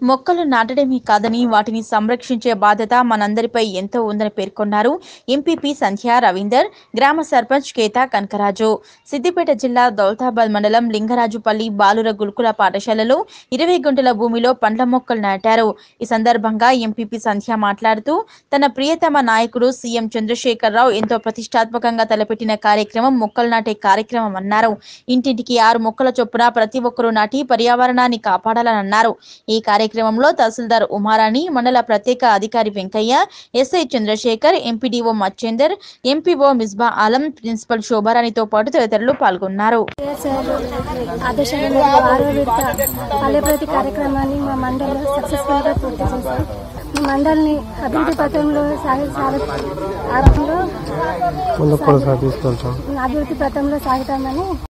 మొక్కలు నాటడమే కాదని వాటిని సంరక్షించే బాధ్యత మనందరిపై ఎంతో ఉందని పేర్కొన్నారు ఎంపీపీ సంధ్యా రవీందర్ గ్రామ సర్పంచ్ కేతా కనకరాజు సిద్దిపేట జిల్లా దౌలతాబాద్ మండలం లింగరాజుపల్లి బాలుర గురుకుల పాఠశాలలో ఇరవై గుంటల భూమిలో పండ్ల మొక్కలు నాటారు ఈ సందర్భంగా ఎంపీపీ సంధ్య మాట్లాడుతూ తన ప్రియతమ నాయకుడు సీఎం చంద్రశేఖరరావు ఎంతో ప్రతిష్టాత్మకంగా తలపెట్టిన కార్యక్రమం మొక్కలు నాటే కార్యక్రమం అన్నారు ఇంటింటికి ఆరు మొక్కల చొప్పున ప్రతి ఒక్కరూ నాటి పర్యావరణాన్ని కాపాడాలని అన్నారు ఈ కార్యక్రమంలో తహసీల్దార్ ఉమారాణి మండల ప్రత్యేక అధికారి Venkayya SI Chandrasekhar MPDO Machender MPO Misbah Alam principal శోభారాణితో పాటు తదితరులు పాల్గొన్నారు సార్ ఆదేశాల మేరకు ఆరో విడత పల్లె ప్రతి కార్యక్రమాన్ని మా మండలిలో సక్సెస్ఫుల్ గా పూర్తి చేశాం ఈ మండలిని అభివృద్ధి పథంలో సాగి సాగ- ఆరంభంలో ముందుకు కొనసాగిస్తుంటాం అభివృద్ధి పథంలో సాగుతామని